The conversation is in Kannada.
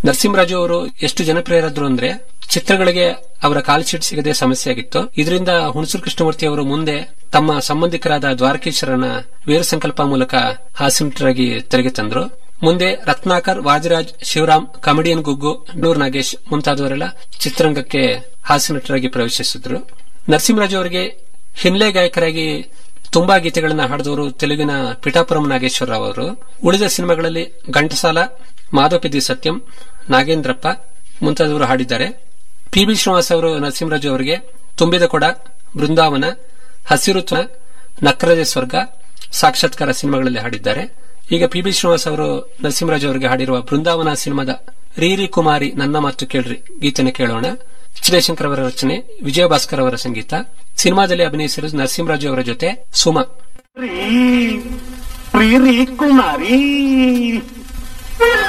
ನರಸಿಂಹರಾಜು ಅವರು ಎಷ್ಟು ಜನಪ್ರಿಯರಾದ್ರು ಅಂದ್ರೆ ಚಿತ್ರಗಳಿಗೆ ಅವರ ಕಾಲ್ ಶೀಟ್ ಸಿಗದೆ ಸಮಸ್ಯೆ ಆಗಿತ್ತು ಇದರಿಂದ ಹುಣಸೂರು ಕೃಷ್ಣಮೂರ್ತಿ ಅವರು ಮುಂದೆ ತಮ್ಮ ಸಂಬಂಧಿಕರಾದ ದ್ವಾರಕೀಶ್ವರನ ವೀರ ಸಂಕಲ್ಪ ಮೂಲಕ ಹಾಸ್ಯನಟರಾಗಿ ತೆರೆಗೆ ತಂದ್ರು ಮುಂದೆ ರತ್ನಾಕರ್ ವಾಜರಾಜ್ ಶಿವರಾಮ್ ಕಾಮಿಡಿಯನ್ ಗುಗ್ಗು ನೂರ್ ನಾಗೇಶ್ ಮುಂತಾದವರೆಲ್ಲ ಚಿತ್ರರಂಗಕ್ಕೆ ಹಾಸ್ಯನಟರಾಗಿ ಪ್ರವೇಶಿಸಿದ್ರು ನರಸಿಂಹರಾಜು ಅವರಿಗೆ ಹಿನ್ನೆ ಗಾಯಕರಾಗಿ ತುಂಬಾ ಗೀತೆಗಳನ್ನ ಹಾಡಿದವರು ತೆಲುಗಿನ ಪಿಠಾಪುರಂ ನಾಗೇಶ್ವರ ರಾವ್ ಅವರು ಉಳಿದ ಸಿನಿಮಾಗಳಲ್ಲಿ ಘಂಟಸಾಲ ಮಾಧವಪಿದಿ ಸತ್ಯಂ ನಾಗೇಂದ್ರಪ್ಪ ಮುಂತಾದವರು ಹಾಡಿದ್ದಾರೆ ಪಿ ಬಿ ಶ್ರೀನಿವಾಸ್ ಅವರು ನರಸಿಂಹರಾಜು ಅವರಿಗೆ ತುಂಬಿದ ಕೊಡ ಬೃಂದಾವನ ಹಸಿರು ತ್ವ, ನಕ್ರಜ ಸ್ವರ್ಗ ಸಾಕ್ಷಾತ್ಕಾರ ಸಿನಿಮಾಗಳಲ್ಲಿ ಹಾಡಿದ್ದಾರೆ ಈಗ ಪಿ ಬಿ ಶ್ರೀನಿವಾಸ್ ಅವರು ನರಸಿಂಹರಾಜು ಅವರಿಗೆ ಹಾಡಿರುವ ಬೃಂದಾವನ ಸಿನಿಮಾದ ರೀರಿ ಕುಮಾರಿ ನನ್ನ ಮಾತು ಕೇಳ್ರಿ ಗೀತೆನ ಕೇಳೋಣ ಚಿರೇಶಂಕರ್ ಅವರ ರಚನೆ ವಿಜಯ ಭಾಸ್ಕರ್ ಅವರ ಸಂಗೀತ ಸಿನಿಮಾದಲ್ಲಿ ಅಭಿನಯಿಸಿರೋದು ನರಸಿಂಹರಾಜು ಅವರ ಜೊತೆ ಸುಮಾ ರೀ ಪ್ರೀ ರೀ ಕುಮಾರಿ